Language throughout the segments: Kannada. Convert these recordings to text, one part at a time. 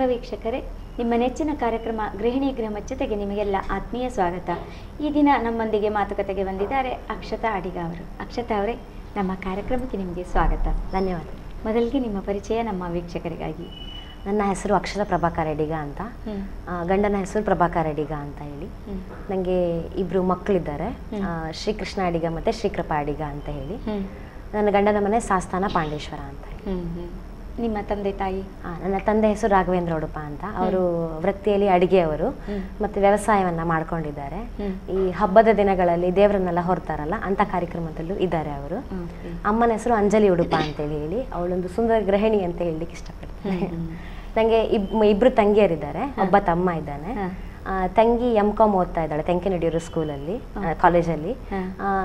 ವೀಕ್ಷಕರೇ ನಿಮ್ಮ ನೆಚ್ಚಿನ ಕಾರ್ಯಕ್ರಮ ಗೃಹಿಣಿ ಗೃಹಮಚ್ಚತೆಗೆ ನಿಮಗೆಲ್ಲ ಆತ್ಮೀಯ ಸ್ವಾಗತ ಈ ದಿನ ನಮ್ಮೊಂದಿಗೆ ಮಾತುಕತೆಗೆ ಬಂದಿದ್ದಾರೆ ಅಕ್ಷತಾ ಅಡಿಗ ಅವರು ಅಕ್ಷತಾ ಅವರೇ ನಮ್ಮ ಕಾರ್ಯಕ್ರಮಕ್ಕೆ ನಿಮಗೆ ಸ್ವಾಗತ ಧನ್ಯವಾದ ಮೊದಲಿಗೆ ನಿಮ್ಮ ಪರಿಚಯ ನಮ್ಮ ವೀಕ್ಷಕರಿಗಾಗಿ ನನ್ನ ಹೆಸರು ಅಕ್ಷರ ಪ್ರಭಾಕರ್ ಅಡಿಗ ಅಂತ ಹ್ಮ್. ಆ, ಗಂಡನ ಹೆಸರು ಪ್ರಭಾಕರ್ ಅಡಿಗ ಅಂತ ಹೇಳಿ ಹ್ಮ್. ನನಗೆ ಇಬ್ಬರು ಮಕ್ಕಳಿದ್ದಾರೆ ಹ್ಮ್. ಆ, ಶ್ರೀಕೃಷ್ಣ ಅಡಿಗ ಮತ್ತು ಶ್ರೀಕೃಪಾ ಅಡಿಗ ಅಂತ ಹೇಳಿ ಹ್ಮ್. ನನ್ನ ಗಂಡನ ಮನೆ ಸಾಸ್ತಾನ ಪಾಂಡೇಶ್ವರ ಅಂತ ಹೇಳಿ ಹ್ಮ್, ಹ್ಮ್. ನಿಮ್ಮ ತಂದೆ ತಾಯಿ ಆ, ನನ್ನ ತಂದೆ ಹೆಸರು ರಾಘವೇಂದ್ರ ಉಡುಪ ಅಂತ ಅವರು ವೃತ್ತಿಯಲ್ಲಿ ಅಡಿಗೆಯವರು ಹ್ಮ್. ಮತ್ತು ವ್ಯವಸಾಯವನ್ನ ಮಾಡ್ಕೊಂಡಿದ್ದಾರೆ ಹ್ಮ್. ಈ ಹಬ್ಬದ ದಿನಗಳಲ್ಲಿ ದೇವರನ್ನೆಲ್ಲ ಹೊರ್ತಾರಲ್ಲ ಅಂತ ಕಾರ್ಯಕ್ರಮದಲ್ಲೂ ಇದ್ದಾರೆ ಅವರು ಓಕೆ. ಅಮ್ಮನ ಹೆಸರು ಅಂಜಲಿ ಉಡುಪ ಅಂತೇಳಿ ಹೇಳಿ ಅವಳೊಂದು ಸುಂದರ ಗೃಹಿಣಿ ಅಂತ ಹೇಳಲಿಕ್ಕೆ ಇಷ್ಟಪಡ್ತೇನೆ ಹ್ಮ್, ಹ್ಮ್. ನನಗೆ ಇಬ್ ಇಬ್ರು ತಂಗಿಯರಿದ್ದಾರೆ ಒಬ್ಬ ತಮ್ಮ ಇದ್ದಾನೆ ಹಾ. ಆ, ತಂಗಿ ಎಂ ಕಾಮ್ ಓದ್ತಾ ಇದ್ದಾಳೆ ತೆಂಕಿನಡಿಯೂರು ಸ್ಕೂಲಲ್ಲಿ ಕಾಲೇಜಲ್ಲಿ ಹಾ.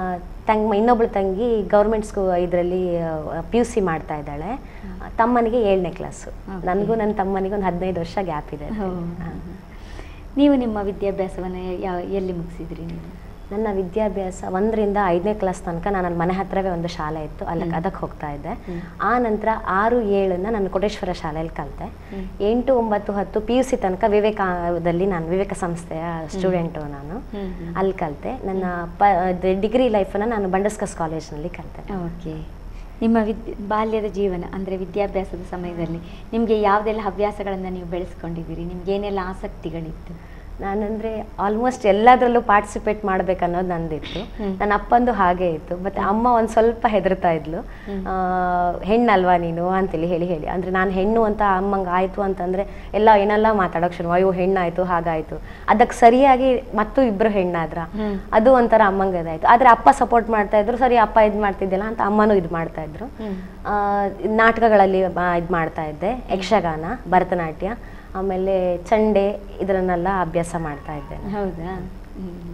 ತಂಗ್ ಇನ್ನೊಬ್ಳು ತಂಗಿ ಗೌರ್ಮೆಂಟ್ ಸ್ಕೂ ಇದರಲ್ಲಿ ಪಿ ಯು ಸಿ ಮಾಡ್ತಾ ಇದ್ದಾಳೆ ತಮ್ಮನಿಗೆ ಏಳನೇ ಕ್ಲಾಸು Okay. ನನಗೂ ನನ್ನ ತಮ್ಮನಿಗೆ ಒಂದು ಹದಿನೈದು ವರ್ಷ ಗ್ಯಾಪ್ ಇದೆ ಹೋ. ಹಾ. ನೀವು ನಿಮ್ಮ ವಿದ್ಯಾಭ್ಯಾಸವನ್ನು ಯಾವ ಎಲ್ಲಿ ಮುಗಿಸಿದ್ರಿ ನೀವು ನನ್ನ ವಿದ್ಯಾಭ್ಯಾಸ ಒಂದರಿಂದ ಐದನೇ ಕ್ಲಾಸ್ ತನಕ ನಾನು ನನ್ನ ಮನೆ ಹತ್ರವೇ ಒಂದು ಶಾಲೆ ಇತ್ತು ಅಲ್ಲಿ ಹ್ಮ್. ಅದಕ್ಕೆ ಹೋಗ್ತಾ ಇದ್ದೆ ಹ್ಮ್. ಆ ನಂತರ ಆರು ಏಳನ್ನ ನಾನು ಕೋಟೇಶ್ವರ ಶಾಲೆಯಲ್ಲಿ ಕಲಿತೆ ಹ್ಮ್. ಎಂಟು ಒಂಬತ್ತು ಹತ್ತು ಪಿ ಯು ಸಿ ತನಕ ವಿವೇಕದಲ್ಲಿ ನಾನು ವಿವೇಕ ಸಂಸ್ಥೆಯ ಸ್ಟೂಡೆಂಟು ನಾನು ಹ್ಮ್, ಹ್ಮ್. ಅಲ್ಲಿ ಕಲಿತೆ ನನ್ನ ಪ ಡಿಗ್ರಿ ಲೈಫನ್ನು ನಾನು ಬಂಡಸ್ಕಸ್ ಕಾಲೇಜ್ನಲ್ಲಿ ಕಲಿತೆ ಓಕೆ ನಿಮ್ಮ ವಿದ್ಯ ಬಾಲ್ಯದ ಜೀವನ ಅಂದರೆ ವಿದ್ಯಾಭ್ಯಾಸದ ಸಮಯದಲ್ಲಿ ನಿಮಗೆ ಯಾವುದೆಲ್ಲ ಹವ್ಯಾಸಗಳನ್ನು ನೀವು ಬೆಳೆಸ್ಕೊಂಡಿದ್ದೀರಿ ನಿಮ್ಗೆ ಏನೆಲ್ಲ ಆಸಕ್ತಿಗಳಿತ್ತು ನಾನಂದ್ರೆ ಆಲ್ಮೋಸ್ಟ್ ಎಲ್ಲದರಲ್ಲೂ ಪಾರ್ಟಿಸಿಪೇಟ್ ಮಾಡ್ಬೇಕು ಅನ್ನೋದು ನಂದಿತ್ತು ಹ್ಮ್. ನನ್ನ ಅಪ್ಪಂದು ಹಾಗೆ ಇತ್ತು ಮತ್ತೆ ಅಮ್ಮ ಒಂದು ಸ್ವಲ್ಪ ಹೆದರ್ತಾ ಇದ್ಲು ಹ್ಮ್. ಆ, ಹೆಣ್ಣಲ್ವಾ ನೀನು ಅಂತೇಳಿ ಹೇಳಿ ಹೇಳಿ ಅಂದ್ರೆ ನಾನು ಹೆಣ್ಣು ಅಂತ ಅಮ್ಮಂಗೆ ಆಯ್ತು ಅಂತಂದ್ರೆ ಎಲ್ಲ ಏನೆಲ್ಲ ಮಾತಾಡೋಕೆ ಶುರು ಅಯ್ಯೋ ಹೆಣ್ಣಾಯ್ತು ಹಾಗಾಯ್ತು ಅದಕ್ಕೆ ಸರಿಯಾಗಿ ಮತ್ತು ಇಬ್ರು ಹೆಣ್ಣಾದ್ರ ಹ್ಮ್. ಅದು ಒಂಥರ ಅಮ್ಮಂಗೆ ಇದಾಯ್ತು ಆದ್ರೆ ಅಪ್ಪ ಸಪೋರ್ಟ್ ಮಾಡ್ತಾ ಇದ್ರು ಸರಿ ಅಪ್ಪ ಇದು ಮಾಡ್ತಿದ್ದಿಲ್ಲ ಅಂತ ಅಮ್ಮನೂ ಇದು ಮಾಡ್ತಾ ಇದ್ರು ಹ್ಮ್. ಆ, ನಾಟಕಗಳಲ್ಲಿ ಇದು ಮಾಡ್ತಾ ಇದ್ದೆ ಯಕ್ಷಗಾನ ಭರತನಾಟ್ಯ ಆಮೇಲೆ ಚಂಡೆ ಇದರನ್ನೆಲ್ಲ ಅಭ್ಯಾಸ ಮಾಡ್ತಾ ಇದ್ದೇನೆ ಹೌದಾ ಹ್ಮ್.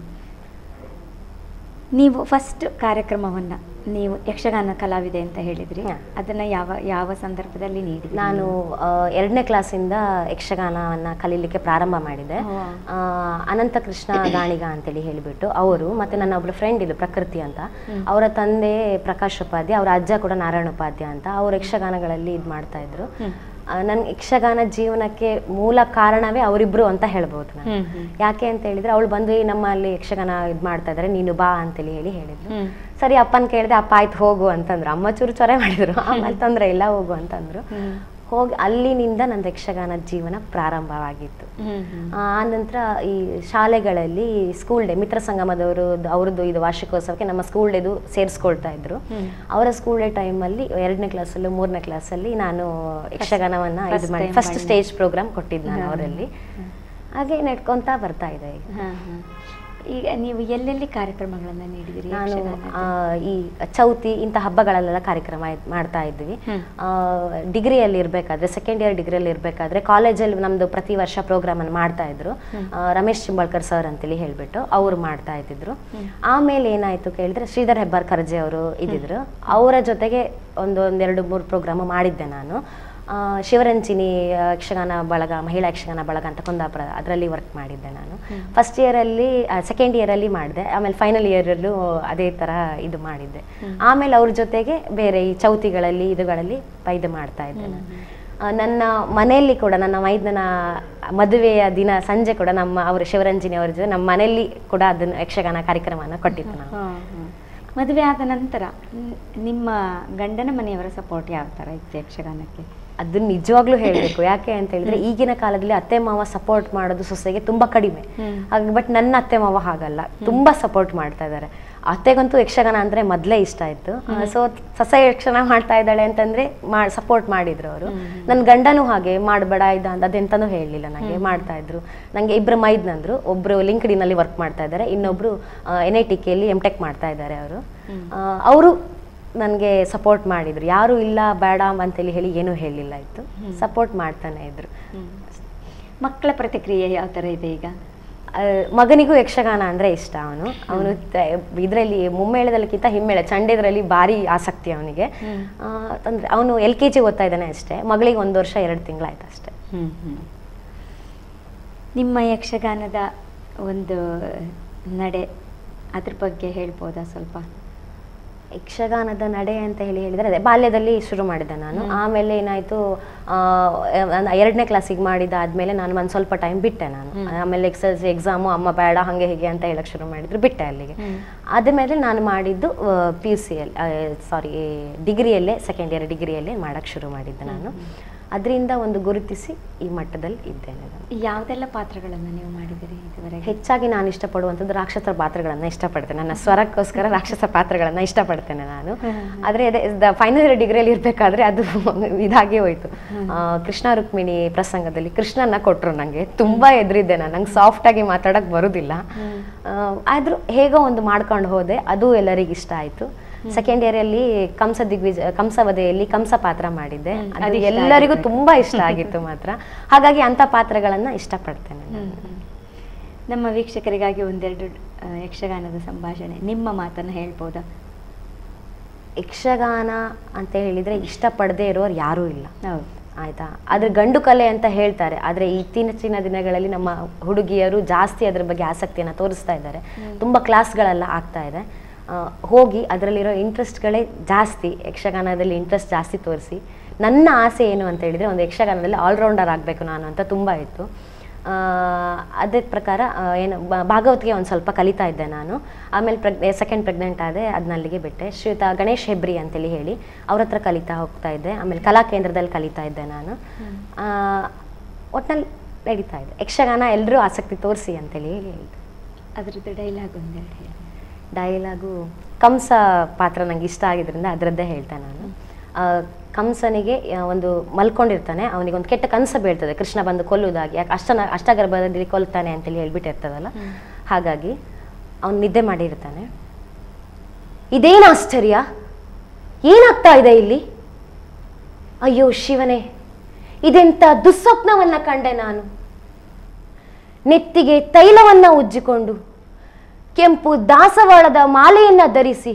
ನೀವು ಫಸ್ಟ್ ಕಾರ್ಯಕ್ರಮವನ್ನು ನೀವು ಯಕ್ಷಗಾನ ಕಲಾವಿದೆ ಅಂತ ಹೇಳಿದ್ರಿ ಹಾ. ಅದನ್ನು ಯಾವ ಯಾವ ಸಂದರ್ಭದಲ್ಲಿ ನೀಡಿದ್ರಿ ನಾನು ಆ, ಎರಡನೇ ಕ್ಲಾಸಿಂದ ಯಕ್ಷಗಾನವನ್ನ ಕಲೀಲಿಕ್ಕೆ ಪ್ರಾರಂಭ ಮಾಡಿದೆ ಓ. ಆ, ಅನಂತ ಕೃಷ್ಣ ಗಾಣಿಗ ಅಂತೇಳಿ ಹೇಳಿಬಿಟ್ಟು ಅವರು ಮತ್ತೆ ನನ್ನ ಒಬ್ಳು ಫ್ರೆಂಡ್ ಇದು ಪ್ರಕೃತಿ ಅಂತ ಹ್ಮ್. ಅವರ ತಂದೆ ಪ್ರಕಾಶ್ ಉಪಾಧ್ಯ ಅವರ ಅಜ್ಜ ಕೂಡ ನಾರಾಯಣ ಉಪಾಧ್ಯ ಅಂತ ಅವ್ರು ಯಕ್ಷಗಾನಗಳಲ್ಲಿ ಇದು ಮಾಡ್ತಾ ಇದ್ರು ಹ್ಮ್. ನನ್ನ ಯಕ್ಷಗಾನ ಜೀವನಕ್ಕೆ ಮೂಲ ಕಾರಣವೇ ಅವರಿಬ್ರು ಅಂತ ಹೇಳ್ಬೋದು ನಾನು ಹ್ಮ್, ಹ್ಮ್. ಯಾಕೆ ಅಂತ ಹೇಳಿದ್ರೆ ಅವಳು ಬಂದು "ಈ ನಮ್ಮಲ್ಲಿ ಯಕ್ಷಗಾನ ಇದು ಮಾಡ್ತಾ ಇದ್ದಾರೆ ನೀನು ಬಾ ಅಂತೇಳಿ ಹೇಳಿ ಹೇಳಿದ್ರು ಹ್ಮ್. ಸರಿ ಅಪ್ಪನ ಕೇಳಿದೆ ಅಪ್ಪ ಆಯ್ತು ಹೋಗು ಅಂತಂದ್ರು ಅಮ್ಮ ಚೂರು ಚೊರೆ ಮಾಡಿದ್ರು ಆಮೇಲೆ ತೊಂದ್ರೆ ಇಲ್ಲ ಹೋಗು ಅಂತಂದ್ರು ಹ್ಮ್. ಹೋಗಿ ಅಲ್ಲಿನಿಂದ ನನ್ನ ಯಕ್ಷಗಾನ ಜೀವನ ಪ್ರಾರಂಭವಾಗಿತ್ತು ಹ್ಮ್, ಹ್ಮ್. ಆ ನಂತರ ಈ ಶಾಲೆಗಳಲ್ಲಿ ಸ್ಕೂಲ್ ಡೇ ಮಿತ್ರ ಸಂಗಮದವರು ಅವ್ರದ್ದು ಇದು ವಾರ್ಷಿಕೋತ್ಸವಕ್ಕೆ ನಮ್ಮ ಸ್ಕೂಲ್ ಡೇದು ಸೇರಿಸ್ಕೊಳ್ತಾ ಇದ್ರು ಹ್ಮ್. ಅವರ ಸ್ಕೂಲ್ ಡೇ ಟೈಮಲ್ಲಿ ಎರಡನೇ ಕ್ಲಾಸಲ್ಲೂ ಮೂರನೇ ಕ್ಲಾಸಲ್ಲಿ ನಾನು ಯಕ್ಷಗಾನವನ್ನ ಇದು first ಮಾಡಿ time ಫಸ್ಟ್ ಮಾಡಿ. ಸ್ಟೇಜ್ ಪ್ರೋಗ್ರಾಮ್ ಕೊಟ್ಟಿದ್ದು ನಾನು ಹಾ. ಅವರಲ್ಲಿ ಹ್ಮ್. ಹಾಗೆ ನಡ್ಕೊಂತ ಬರ್ತಾ ಇದೆ ಈಗ. ಹಾ, ಹಾ. ಈಗ ನೀವು ಎಲ್ಲೆಲ್ಲಿ ಕಾರ್ಯಕ್ರಮಗಳನ್ನು ನೀಡಿದಿರಿ ನಾನು ಯಕ್ಷಗಾನದ? ಆ, ಈ ಚೌತಿ ಇಂಥ ಹಬ್ಬಗಳಲ್ಲೆಲ್ಲ ಕಾರ್ಯಕ್ರಮ ಇದ್- ಮಾಡ್ತಾ ಇದ್ವಿ ಹ್ಮ್. ಆ, ಡಿಗ್ರಿಯಲ್ಲಿ ಇರಬೇಕಾದ್ರೆ ಸೆಕೆಂಡ್ ಇಯರ್ ಡಿಗ್ರಿಯಲ್ಲಿ ಇರಬೇಕಾದ್ರೆ ಕಾಲೇಜಲ್ಲಿ ನಮ್ಮದು ಪ್ರತಿ ವರ್ಷ ಪ್ರೋಗ್ರಾಮ್ ಅನ್ನು ಮಾಡ್ತಾ ಇದ್ರು ಹ್ಮ್. ಆ, ರಮೇಶ್ ಚಿಂಬಾಳ್ಕರ್ ಸರ್ ಅಂತೇಳಿ ಹೇಳ್ಬಿಟ್ಟು ಅವ್ರು ಮಾಡ್ತಾ ಇದ್ದಿದ್ರು ಹ್ಮ್. ಆಮೇಲೆ ಏನಾಯ್ತು ಕೇಳಿದ್ರೆ ಶ್ರೀಧರ್ ಹೆಬ್ಬಾರ್ ಖರ್ಜೆ ಅವರು ಇದ್ದಿದ್ರು ಅವರ ಜೊತೆಗೆ ಒಂದು ಒಂದೆರಡು ಮೂರು ಪ್ರೋಗ್ರಾಮ್ ಮಾಡಿದ್ದೆ ನಾನು ಆ, ಶಿವರಂಜಿನಿ ಆ, ಯಕ್ಷಗಾನ ಬಳಗ ಮಹಿಳಾ ಯಕ್ಷಗಾನ ಬಳಗ ಅಂತ ಕುಂದಾಪುರ ಅದರಲ್ಲಿ ವರ್ಕ್ ಮಾಡಿದ್ದೆ ನಾನು ಹ್ಮ್. ಫಸ್ಟ್ ಇಯರಲ್ಲಿ ಸೆಕೆಂಡ್ ಇಯರಲ್ಲಿ ಮಾಡಿದೆ ಆಮೇಲೆ ಫೈನಲ್ ಇಯರಲ್ಲೂ ಅದೇ ಥರ ಇದು ಮಾಡಿದ್ದೆ ಹ್ಮ್. ಆಮೇಲೆ ಅವ್ರ ಜೊತೆಗೆ ಬೇರೆ ಈ ಚೌತಿಗಳಲ್ಲಿ ಇದುಗಳಲ್ಲಿ ಪ- ಇದು ಮಾಡ್ತಾ ಇದ್ದೆ ನಾನು ಹ್ಮ್. ಆ, ನನ್ನ ಮನೆಯಲ್ಲಿ ಕೂಡ ನನ್ನ ಮೈದನ ಮದುವೆಯ ದಿನ ಸಂಜೆ ಕೂಡ ನಮ್ಮ ಅವರು ಶಿವರಂಜಿನಿ ಅವ್ರ ಜೊತೆ ನಮ್ಮ ಮನೆಯಲ್ಲಿ ಕೂಡ ಅದನ್ನು ಯಕ್ಷಗಾನ ಕಾರ್ಯಕ್ರಮನ ಕೊಟ್ಟಿದ್ದು ನಾವು ಹಾ, ಹಾ. ಮದುವೆ ಆದ ನಂತರ ನ್- ನಿಮ್ಮ ಗಂಡನ ಮನೆಯವರ ಸಪೋರ್ಟ್ ಯಾವ ಥರ ಇತ್ತು ಯಕ್ಷಗಾನಕ್ಕೆ ಅದು ನಿಜವಾಗ್ಲೂ ಹೇಳಬೇಕು ಯಾಕೆ ಅಂತ ಹೇಳಿದ್ರೆ ಈಗಿನ ಕಾಲದಲ್ಲಿ ಅತ್ತೆ ಮಾವ ಸಪೋರ್ಟ್ ಮಾಡೋದು ಸೊಸೆಗೆ ತುಂಬಾ ಕಡಿಮೆ ಹ್ಮ್. ಹಾಗೆ ಬಟ್ ನನ್ನ ಅತ್ತೆ ಮಾವ ಹಾಗಲ್ಲ ತುಂಬಾ ಸಪೋರ್ಟ್ ಮಾಡ್ತಾ ಇದ್ದಾರೆ ಅತ್ತೆಗಂತೂ ಯಕ್ಷಗಾನ ಅಂದ್ರೆ ಮೊದಲೇ ಇಷ್ಟ ಇತ್ತು ಸೊ ಸೊಸೆ ಯಕ್ಷಗಾನ ಮಾಡ್ತಾ ಇದ್ದಾಳೆ ಅಂತಂದ್ರೆ ಸಪೋರ್ಟ್ ಮಾಡಿದ್ರು ಅವರು ಹ್ಮ್. ನನ್ನ ಗಂಡನೂ ಹಾಗೆ ಮಾಡಬೇಡ ಇದ ಅಂತ ಅದೆಂತನೂ ಹೇಳಲಿಲ್ಲ ನನಗೆ ಮಾಡ್ತಾ ಇದ್ರು ನಂಗೆ ಇಬ್ರು ಮೈದ್ನಂದ್ರು ಒಬ್ರು ಲಿಂಕ್ಡಿನಲ್ಲಿ ವರ್ಕ್ ಮಾಡ್ತಾ ಇದ್ದಾರೆ ಇನ್ನೊಬ್ರು ಎನ್ ಐ ಟಿ ಕೆಯಲ್ಲಿ ಎಮ್ ಟೆಕ್ ಮಾಡ್ತಾ ಇದ್ದಾರೆ ಅವರು ಹ್ಮ್. ಅವರು ನನಗೆ ಸಪೋರ್ಟ್ ಮಾಡಿದ್ರು ಯಾರು ಇಲ್ಲ ಬೇಡ ಅಂತೇಳಿ ಹೇಳಿ ಏನೂ ಹೇಳಲಿಲ್ಲ ಇತ್ತು ಹ್ಮ್. ಸಪೋರ್ಟ್ ಮಾಡ್ತಾನೆ ಇದ್ರು ಹ್ಮ್. ಮಕ್ಕಳ ಪ್ರತಿಕ್ರಿಯೆ ಯಾವ ಥರ ಇದೆ ಈಗ ಆ, ಮಗನಿಗೂ ಯಕ್ಷಗಾನ ಅಂದ್ರೆ ಇಷ್ಟ ಅವನು ಅವನು ಇದರಲ್ಲಿ ಮುಮ್ಮೇಳದಲ್ಲಿಕ್ಕಿಂತ ಹಿಮ್ಮೇಳ ಚಂಡೆದ್ರಲ್ಲಿ ಭಾರಿ ಆಸಕ್ತಿ ಅವನಿಗೆ ಹ್ಮ್. ಅಂದ್ರೆ ಅವನು ಎಲ್ ಕೆ ಜಿ ಓದ್ತಾ ಇದ್ದಾನೆ ಅಷ್ಟೇ ಮಗಳಿಗೆ ಒಂದು ವರ್ಷ ಎರಡು ತಿಂಗಳಾಯ್ತು ಅಷ್ಟೇ ಹ್ಮ್, ಹ್ಮ್. ನಿಮ್ಮ ಯಕ್ಷಗಾನದ ಒಂದು ನಡೆ ಅದ್ರ ಬಗ್ಗೆ ಹೇಳ್ಬೋದಾ ಸ್ವಲ್ಪ ಯಕ್ಷಗಾನದ ನಡೆ ಅಂತ ಹೇಳಿ ಹೇಳಿದರೆ ಅದೇ ಬಾಲ್ಯದಲ್ಲಿ ಶುರು ಮಾಡಿದ್ದೆ ನಾನು ಆಮೇಲೆ ಏನಾಯಿತು ಎರಡನೇ ಕ್ಲಾಸಿಗೆ ಮಾಡಿದಾದ್ಮೇಲೆ ನಾನು ಒಂದು ಸ್ವಲ್ಪ ಟೈಮ್ ಬಿಟ್ಟೆ ನಾನು ಆಮೇಲೆ ಎಕ್ಸ್ ಎಸ್ ಎಕ್ಸಾಮು ಅಮ್ಮ ಬೇಡ ಹಾಗೆ ಹೀಗೆ ಅಂತ ಹೇಳಕ್ಕೆ ಶುರು ಮಾಡಿದ್ರು ಬಿಟ್ಟೆ ಅಲ್ಲಿಗೆ ಆದಮೇಲೆ ನಾನು ಮಾಡಿದ್ದು ಪಿ ಯು ಸಿಯಲ್ಲಿ ಸಾರಿ ಡಿಗ್ರಿಯಲ್ಲೇ ಸೆಕೆಂಡ್ ಇಯರ್ ಡಿಗ್ರಿಯಲ್ಲೇ ಮಾಡೋಕ್ಕೆ ಶುರು ಮಾಡಿದ್ದೆ ನಾನು ಅದರಿಂದ ಒಂದು ಗುರುತಿಸಿ ಈ ಮಟ್ಟದಲ್ಲಿ ಇದ್ದೇನೆ ನಾನು ಯಾವುದೆಲ್ಲ ಪಾತ್ರಗಳನ್ನು ನೀವು ಮಾಡಿದಿರಿ ಇದುವರೆಗೆ ಹೆಚ್ಚಾಗಿ ನಾನು ಇಷ್ಟಪಡುವಂಥದ್ದು ರಾಕ್ಷಸರ ಪಾತ್ರಗಳನ್ನು ಇಷ್ಟಪಡ್ತೇನೆ ನನ್ನ ಸ್ವರಕ್ಕೋಸ್ಕರ ರಾಕ್ಷಸ ಪಾತ್ರಗಳನ್ನು ಇಷ್ಟಪಡ್ತೇನೆ ನಾನು ಆದರೆ ಅದೇ ಫೈನಲ್ ಇಯರ್ ಡಿಗ್ರಿಯಲ್ಲಿ ಇರಬೇಕಾದ್ರೆ ಅದು ಇದಾಗಿ ಹೋಯ್ತು ಆ, ಕೃಷ್ಣ ರುಕ್ಮಿಣಿ ಪ್ರಸಂಗದಲ್ಲಿ ಕೃಷ್ಣನ ಕೊಟ್ಟರು ನನಗೆ ತುಂಬ ಎದುರಿದ್ದೆ ನಾನು ನಂಗೆ ಸಾಫ್ಟಾಗಿ ಮಾತಾಡೋಕ್ಕೆ ಬರೋದಿಲ್ಲ ಆದರೂ ಹೇಗೋ ಒಂದು ಮಾಡ್ಕೊಂಡು ಹೋದೆ ಅದು ಎಲ್ಲರಿಗೂ ಇಷ್ಟ ಆಯಿತು ಸೆಕೆಂಡ್ ಇಯರಲ್ಲಿ ಕಂಸ ದಿಗ್ವಿಜಯ ಕಂಸವಧೆಯಲ್ಲಿ ಕಂಸ ಪಾತ್ರ ಮಾಡಿದ್ದೆ ಅದು ಅದು ಇಷ್ಟ ಎಲ್ಲರಿಗೂ ಆಗಿತ್ತು. ತುಂಬಾ ಇಷ್ಟ ಆಗಿತ್ತು ಮಾತ್ರ ಹಾಗಾಗಿ ಅಂತ ಪಾತ್ರಗಳನ್ನ ಇಷ್ಟಪಡ್ತೇನೆ ನಾನು. ನಮ್ಮ ವೀಕ್ಷಕರಿಗಾಗಿ ಒಂದೆರಡು ಆ, ಯಕ್ಷಗಾನದ ಸಂಭಾಷಣೆ ನಿಮ್ಮ ಮಾತನ್ನು ಹೇಳ್ಬೋದಾ ಯಕ್ಷಗಾನ ಅಂತ ಹೇಳಿದ್ರೆ ಇಷ್ಟಪಡದೇ ಇರೋರು ಯಾರೂ ಇಲ್ಲ ಹೌದು ಆಯ್ತಾ ಅದ್ರ ಗಂಡು ಕಲೆ ಅಂತ ಹೇಳ್ತಾರೆ ಆದ್ರೆ ಇತ್ತೀಚಿನ ದಿನಗಳಲ್ಲಿ ನಮ್ಮ ಹುಡುಗಿಯರು ಜಾಸ್ತಿ ಅದ್ರ ಬಗ್ಗೆ ಆಸಕ್ತಿಯನ್ನು ತೋರಿಸ್ತಾ ಇದ್ದಾರೆ ತುಂಬಾ ಕ್ಲಾಸ್ಗಳೆಲ್ಲ ಆಗ್ತಾ ಇದೆ ಆ, ಹೋಗಿ ಅದರಲ್ಲಿರೋ ಇಂಟ್ರೆಸ್ಟ್ಗಳೇ ಜಾಸ್ತಿ ಯಕ್ಷಗಾನದಲ್ಲಿ ಇಂಟ್ರೆಸ್ಟ್ ಜಾಸ್ತಿ ತೋರಿಸಿ ನನ್ನ ಆಸೆ ಏನು ಅಂತ ಹೇಳಿದ್ರೆ ಒಂದು ಯಕ್ಷಗಾನದಲ್ಲಿ ಆಲ್ರೌಂಡರ್ ಆಗಬೇಕು ನಾನು ಅಂತ ತುಂಬ ಇತ್ತು ಆ, ಅದೇ ಪ್ರಕಾರ ಆ, ಏನು ಬ- ಭಾಗವತಿಗೆ ಒಂದು ಸ್ವಲ್ಪ ಕಲಿತಾ ಇದ್ದೆ ನಾನು ಆಮೇಲೆ ಪ್ರೆಗ್ ಸೆಕೆಂಡ್ ಪ್ರೆಗ್ನೆಂಟ್ ಆದೆ ಅದನ್ನ ಅಲ್ಲಿಗೆ ಬಿಟ್ಟೆ ಶ್ರೀಯುತ ಗಣೇಶ್ ಹೆಬ್ರಿ ಅಂತೇಳಿ ಹೇಳಿ ಅವ್ರ ಹತ್ರ ಕಲಿತಾ ಹೋಗ್ತಾ ಇದ್ದೆ ಆಮೇಲೆ ಕಲಾ ಕೇಂದ್ರದಲ್ಲಿ ಕಲಿತಾ ಇದ್ದೆ ನಾನು ಆ, ಒಟ್ನಲ್ಲಿ ನಡೀತಾ ಇದೆ ಯಕ್ಷಗಾನ ಎಲ್ಲರೂ ಆಸಕ್ತಿ ತೋರಿಸಿ ಅಂತೇಳಿ ಹೇಳಿದ್ರು ಅದ್ರದ್ದು ಡೈಲಾಗ್ ಒಂದೆರಡು ಹೇಳಿ ಡೈಲಾಗು ಕಂಸ ಪಾತ್ರ ನಂಗೆ ಇಷ್ಟ ಆಗಿದ್ರಿಂದ ಅದರದ್ದೇ ಹೇಳ್ತೆ ನಾನು ಆ, ಕಂಸನಿಗೆ ಆ, ಒಂದು ಮಲ್ಕೊಂಡಿರ್ತಾನೆ ಅವನಿಗೆ ಒಂದು ಕೆಟ್ಟ ಕನಸು ಬೀಳ್ತದೆ ಕೃಷ್ಣ ಬಂದು ಕೊಲ್ಲುವುದಾಗಿ ಯಾಕೆ ಅಷ್ಟನ ಅಷ್ಟಗರ್ಭದಲ್ಲಿ ಕೊಲ್ತಾನೆ ಅಂತೇಳಿ ಹೇಳ್ಬಿಟ್ಟಿರ್ತದಲ್ಲ ಹಾಗಾಗಿ ಅವನು ನಿದ್ದೆ ಮಾಡಿರ್ತಾನೆ ಇದೇನು ಆಶ್ಚರ್ಯ ಏನಾಗ್ತಾ ಇದೆ ಇಲ್ಲಿ ಅಯ್ಯೋ ಶಿವನೇ ಇದೆಂತ ದುಸ್ವಪ್ನವನ್ನ ಕಂಡೆ ನಾನು ನೆತ್ತಿಗೆ ತೈಲವನ್ನ ಉಜ್ಜಿಕೊಂಡು ಕೆಂಪು ದಾಸವಾಳದ ಮಾಲೆಯನ್ನ ಧರಿಸಿ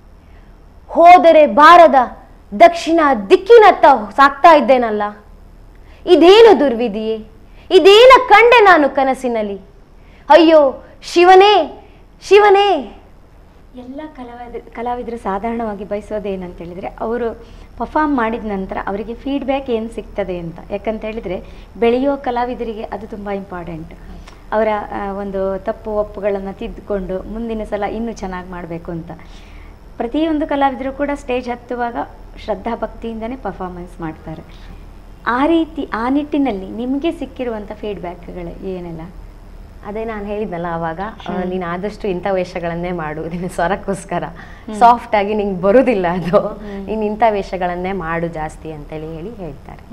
ಹೋದರೆ ಬಾರದ ದಕ್ಷಿಣ ದಿಕ್ಕಿನತ್ತ ಸಾಕ್ತಾ ಇದ್ದೇನಲ್ಲ ಇದೇನು ದುರ್ವಿಧಿಯೇ ಇದೇನ ಕಂಡೆ ನಾನು ಕನಸಿನಲ್ಲಿ ಅಯ್ಯೋ ಶಿವನೇ ಶಿವನೇ ಎಲ್ಲ ಕಲಾವಿದ ಕಲಾವಿದರು ಸಾಧಾರಣವಾಗಿ ಬಯಸೋದೇನಂತ ಹೇಳಿದರೆ ಅವರು ಪರ್ಫಾರ್ಮ್ ಮಾಡಿದ ನಂತರ ಅವರಿಗೆ ಫೀಡ್ಬ್ಯಾಕ್ ಏನು ಸಿಗ್ತದೆ ಅಂತ ಯಾಕಂತ ಹೇಳಿದರೆ ಬೆಳೆಯೋ ಕಲಾವಿದರಿಗೆ ಅದು ತುಂಬ ಇಂಪಾರ್ಟೆಂಟ್ ಅವರ ಆ, ಒಂದು ತಪ್ಪು ಒಪ್ಪುಗಳನ್ನು ತಿದ್ದುಕೊಂಡು ಮುಂದಿನ ಸಲ ಇನ್ನೂ ಚೆನ್ನಾಗಿ ಮಾಡಬೇಕು ಅಂತ ಪ್ರತಿಯೊಂದು ಕಲಾವಿದರು ಕೂಡ ಸ್ಟೇಜ್ ಹತ್ತುವಾಗ ಶ್ರದ್ಧಾ ಭಕ್ತಿಯಿಂದನೇ ಪರ್ಫಾರ್ಮೆನ್ಸ್ ಮಾಡ್ತಾರೆ ಆ ರೀತಿ ಆ ನಿಟ್ಟಿನಲ್ಲಿ ನಿಮಗೆ ಸಿಕ್ಕಿರುವಂಥ ಫೀಡ್ಬ್ಯಾಕ್ಗಳು ಏನೆಲ್ಲ ಅದೇ ನಾನು ಹೇಳಿದ್ನಲ್ಲ ಅವಾಗ ಆ, ನೀನು ಆದಷ್ಟು ಇಂಥ ವೇಷಗಳನ್ನೇ ಮಾಡು ನಿನ್ನ ಸ್ವರಕ್ಕೋಸ್ಕರ ಸಾಫ್ಟ್ ಆಗಿ ನಿಂಗೆ ಬರುದಿಲ್ಲ ಅದು ನೀನು ಇಂಥ ವೇಷಗಳನ್ನೇ ಮಾಡು ಜಾಸ್ತಿ ಅಂತೇಳಿ ಹೇಳಿ ಹೇಳ್ತಾರೆ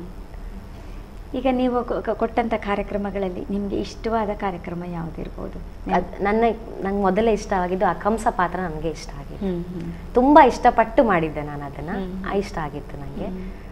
ಈಗ ನೀವು ಕೊ- ಕೊ- ಕೊಟ್ಟಂಥ ಕಾರ್ಯಕ್ರಮಗಳಲ್ಲಿ ನಿಮಗೆ ಇಷ್ಟವಾದ ಕಾರ್ಯಕ್ರಮ ಯಾವುದಿರ್ಬೋದು ಅದ್ ನನ್ನ ನಂಗೆ ಮೊದಲೇ ಇಷ್ಟ ಆಗಿದ್ದು ಆ ಕಂಸ ಪಾತ್ರ ನನಗೆ ಇಷ್ಟ ಆಗಿತ್ತು ಹ್ಮ್, ಹ್ಮ್. ತುಂಬಾ ಇಷ್ಟಪಟ್ಟು ಮಾಡಿದ್ದೆ ನಾನು ಅದನ್ನ ಹ್ಮ್. ಆ ಇಷ್ಟ ಆಗಿತ್ತು ನನಗೆ